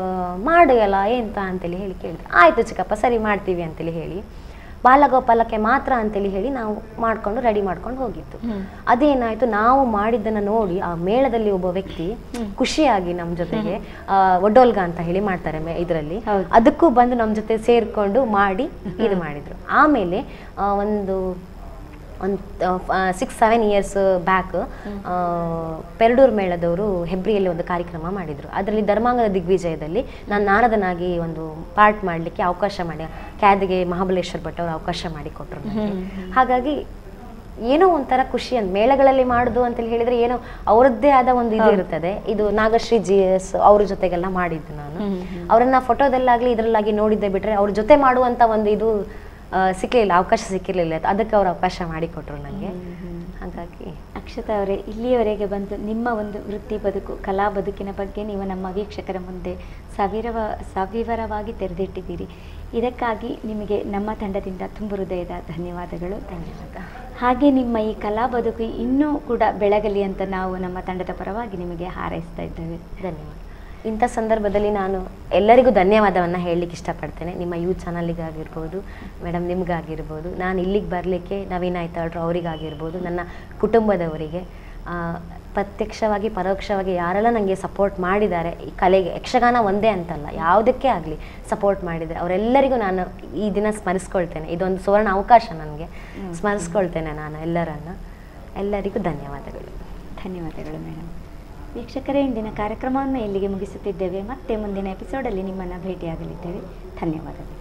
ಮಾಡು ಅಲ್ಲ ಎಂತ ಅಂತೇಳಿ ಹೇಳಿ ಕೇಳಿದ್ರು ಆಯ್ತು ಚಿಕ್ಕಪ್ಪ ಸರಿ ಮಾಡ್ತೀವಿ ಅಂತೇಳಿ ಹೇಳಿ ಬಾಲಗೋಪಾಲಕ್ಕೆ ಮಾತ್ರ ಅಂತೇಳಿ ಹೇಳಿ ನಾವು ಮಾಡ್ಕೊಂಡು ರೆಡಿ ಮಾಡ್ಕೊಂಡು ಹೋಗಿತ್ತು ಅದೇನಾಯ್ತು ನಾವು ಮಾಡಿದ್ದನ್ನ ನೋಡಿ ಆ ಮೇಳದಲ್ಲಿ ಒಬ್ಬ ವ್ಯಕ್ತಿ ಖುಷಿಯಾಗಿ ನಮ್ಮ ಜೊತೆಗೆ ಆ, ಒಡ್ಡೋಲ್ಗ ಅಂತ ಹೇಳಿ ಮಾಡ್ತಾರೆ ಮೇ- ಇದ್ರಲ್ಲಿ ಹೌದು. ಅದಕ್ಕೂ ಬಂದು ನಮ್ಮ ಜೊತೆ ಸೇರ್ಕೊಂಡು ಮಾಡಿ ಇದು ಮಾಡಿದ್ರು ಆಮೇಲೆ ಆ, ಒಂದು ಒಂದು six seven years back Perdoor ಮೇಳದವರು ಹೆಬ್ರಿಯಲ್ಲಿ ಒಂದು ಕಾರ್ಯಕ್ರಮ ಮಾಡಿದ್ರು ಅದರಲ್ಲಿ ಧರ್ಮಾಂಗದ ದಿಗ್ವಿಜಯದಲ್ಲಿ ನಾನು ನಾರದನಾಗಿ ಒಂದು ಪಾರ್ಟ್ ಮಾಡಲಿಕ್ಕೆ ಅವಕಾಶ ಮಾಡಿ ಕ್ಯಾದಿಗೆ ಮಹಾಬಲೇಶ್ವರ್ ಭಟ್ ಅವರು ಅವಕಾಶ ಮಾಡಿ ಕೊಟ್ಟರು ಹಾಗಾಗಿ ಏನೋ ಒಂಥರ ಖುಷಿ ಅಂತ ಮೇಳಗಳಲ್ಲಿ ಮಾಡುದು ಅಂತೇಳಿ ಹೇಳಿದ್ರೆ ಏನೋ ಅವರದ್ದೇ ಆದ ಒಂದು ಇದು ಇರ್ತದೆ ಇದು ನಾಗಶ್ರೀ ಜಿ ಎಸ್ ಅವ್ರ ಜೊತೆಗೆಲ್ಲ ಮಾಡಿದ್ದು ನಾನು ಅವರನ್ನ ಫೋಟೋದಲ್ಲಾಗ್ಲಿ ಇದ್ರಲ್ಲಾಗಿ ನೋಡಿದ್ದೆ ಬಿಟ್ರೆ ಅವ್ರ ಜೊತೆ ಮಾಡುವಂತ ಒಂದು ಇದು ಆ, ಸಿಕ್ಲಿಲ್ಲ ಅವಕಾಶ ಸಿಕ್ಕಿರ್ಲಿಲ್ಲ ಅದಕ್ಕೆ ಅವ್ರು ಅವಕಾಶ ಮಾಡಿಕೊಟ್ರು ನನಗೆ ಹಾಗಾಗಿ ಅಕ್ಷತಾ ಅವರೇ ಇಲ್ಲಿಯವರೆಗೆ ಬಂದು ನಿಮ್ಮ ಒಂದು ವೃತ್ತಿ ಬದುಕು ಕಲಾ ಬದುಕಿನ ಬಗ್ಗೆ ನೀವು ನಮ್ಮ ವೀಕ್ಷಕರ ಮುಂದೆ ಸವಿರವ ಸವಿವರವಾಗಿ ತೆರೆದಿಟ್ಟಿದ್ದೀರಿ ಇದಕ್ಕಾಗಿ ನಿಮಗೆ ನಮ್ಮ ತಂಡದಿಂದ ತುಂಬ ಹೃದಯದ ಧನ್ಯವಾದಗಳು ಧನ್ಯವಾದ ಹಾಗೆ ನಿಮ್ಮ ಈ ಕಲಾ ಬದುಕು ಇನ್ನೂ ಕೂಡ ಬೆಳಗಲಿ ಅಂತ ನಾವು ನಮ್ಮ ತಂಡದ ಪರವಾಗಿ ನಿಮಗೆ ಹಾರೈಸ್ತಾ ಇದ್ದೇವೆ ಧನ್ಯವಾದ ಇಂಥ ಸಂದರ್ಭದಲ್ಲಿ ನಾನು ಎಲ್ಲರಿಗೂ ಧನ್ಯವಾದವನ್ನು ಹೇಳಲಿಕ್ಕೆ ಇಷ್ಟಪಡ್ತೇನೆ ನಿಮ್ಮ ಯೂ ಚಾನಲಿಗಾಗಿರ್ಬೋದು ಮೇಡಮ್ ನಿಮಗಾಗಿರ್ಬೋದು ನಾನು ಇಲ್ಲಿಗೆ ಬರಲಿಕ್ಕೆ ನವೀನ ಆಯ್ತಾಳ್ರು ಅವರಿಗಾಗಿರ್ಬೋದು ನನ್ನ ಕುಟುಂಬದವರಿಗೆ ಆ, ಪ್ರತ್ಯಕ್ಷವಾಗಿ ಪರೋಕ್ಷವಾಗಿ ಯಾರೆಲ್ಲ ನನಗೆ ಸಪೋರ್ಟ್ ಮಾಡಿದ್ದಾರೆ ಈ ಕಲೆಗೆ ಯಕ್ಷಗಾನ ಒಂದೇ ಅಂತಲ್ಲ ಯಾವುದಕ್ಕೆ ಆಗಲಿ ಸಪೋರ್ಟ್ ಮಾಡಿದ್ದಾರೆ ಅವರೆಲ್ಲರಿಗೂ ನಾನು ಈ ದಿನ ಸ್ಮರಿಸ್ಕೊಳ್ತೇನೆ ಇದೊಂದು ಸುವರ್ಣ ಅವಕಾಶ ನನಗೆ ಸ್ಮರಿಸ್ಕೊಳ್ತೇನೆ ನಾನು ಎಲ್ಲರನ್ನ ಎಲ್ಲರಿಗೂ ಧನ್ಯವಾದಗಳು ಧನ್ಯವಾದಗಳು ಮೇಡಮ್ ವೀಕ್ಷಕರೇ ಇಂದಿನ ಕಾರ್ಯಕ್ರಮವನ್ನು ಇಲ್ಲಿಗೆ ಮುಗಿಸುತ್ತಿದ್ದೇವೆ ಮತ್ತೆ ಮುಂದಿನ ಎಪಿಸೋಡಲ್ಲಿ ನಿಮ್ಮನ್ನು ಭೇಟಿಯಾಗಲಿದ್ದೇವೆ ಧನ್ಯವಾದಗಳು